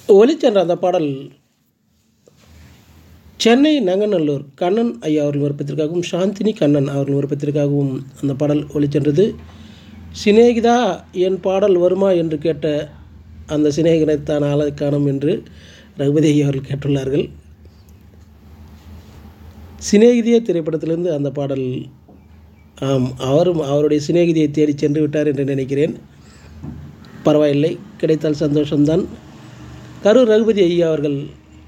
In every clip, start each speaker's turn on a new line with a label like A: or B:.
A: ஒலிச்சென்ற அந்த பாடல் சென்னை நங்கநல்லூர் கண்ணன் ஐயா அவர்கள் விருப்பத்திற்காகவும் சாந்தினி கண்ணன் அவர்கள் விருப்பத்திற்காகவும் அந்த பாடல் ஒலிச்சென்றது சிநேகிதா என் பாடல் வருமா என்று கேட்ட அந்த சிநேகிதனைத்தான் ஆளை காணும் என்று ரகுபதி ஐயா அவர்கள் கேட்டுள்ளார்கள் சிநேகிதியே திரைப்படத்திலிருந்து அந்த பாடல் ஆம் அவரும் அவருடைய சிநேகிதியை தேடி சென்று விட்டார் என்று நினைக்கிறேன் பரவாயில்லை கிடைத்தால் சந்தோஷம்தான் கரூர் ரகுபதி ஐயா அவர்கள்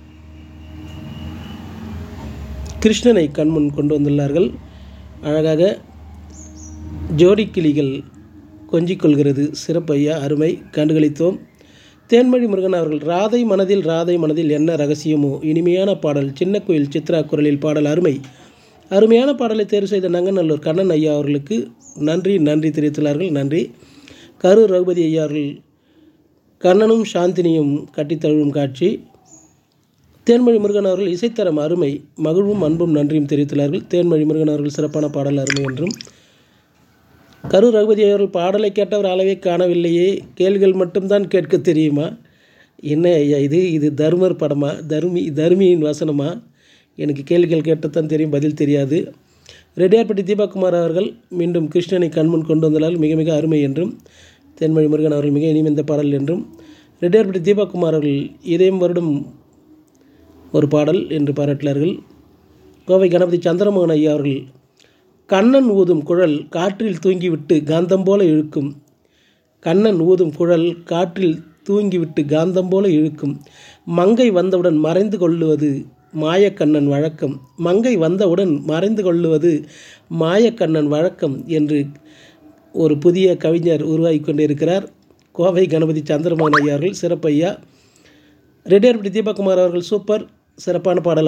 A: கிருஷ்ணனை கண்முன் கொண்டு வந்துள்ளார்கள் அழகாக ஜோடி கிளிகள் கொஞ்சிக் கொள்கிறது சிறப்பு ஐயா அருமை கண்டுகளித்தோம் தேன்மொழி முருகன் அவர்கள் ராதை மனதில் ராதை மனதில் என்ன ரகசியமோ இனிமையான பாடல் சின்ன கோயில் சித்ரா குரலில் பாடல் அருமை அருமையான பாடலை தேர்வு செய்த நங்கநல்லூர் கண்ணன் ஐயா அவர்களுக்கு நன்றி நன்றி தெரிவித்துள்ளார்கள் நன்றி கரூர் ரகுபதி ஐயா அவர்கள் கண்ணனும் சாந்தினியும் கட்டித்தழுவும் காட்சி தேன்மொழி முருகன் அவர்கள் இசைத்தரம் அருமை மகிழ்வும் அன்பும் நன்றியும் தெரிவித்துள்ளார்கள் தேன்மொழி முருகன் அவர்கள் சிறப்பான பாடல் அருமை என்றும் கரூர் ரகுபதி அவர்கள் பாடலை கேட்டவர் அளவே காணவில்லையே கேள்விகள் மட்டும்தான் கேட்க தெரியுமா என்ன ஐயா இது இது தர்மர் படமா தர்மி தர்மியின் வசனமா எனக்கு கேள்விகள் கேட்டத்தான் தெரியும் பதில் தெரியாது ரெட்டியார்பட்டி தீபக்குமார் அவர்கள் மீண்டும் கிருஷ்ணனை கண்முன் கொண்டு வந்தால் மிக மிக அருமை என்றும் தென்மொழி முருகன் அவர்கள் மிக இனிமைந்த பாடல் என்றும் ரெட்டியார்பட்டி தீபக்குமார் அவர்கள் இதயம் வருடம் ஒரு பாடல் என்று பாராட்டினார்கள் கோவை கணபதி சந்திரமோகன் ஐயா அவர்கள் கண்ணன் ஊதும் குழல் காற்றில் தூங்கிவிட்டு காந்தம் போல இழுக்கும் கண்ணன் ஊதும் குழல் காற்றில் தூங்கிவிட்டு காந்தம் போல இழுக்கும் மங்கை வந்தவுடன் மறைந்து கொள்ளுவது மாயக்கண்ணன் வழக்கம் மங்கை வந்தவுடன் மறைந்து கொள்ளுவது மாயக்கண்ணன் வழக்கம் என்று ஒரு புதிய கவிஞர் உருவாகி கொண்டிருக்கிறார் கோவை கணபதி சந்திரமோகன் ஐயா அவர்கள் சிறப்பையா ரெட்டியார்பட்டி தீபக்குமார் அவர்கள் சூப்பர் சிறப்பான பாடல்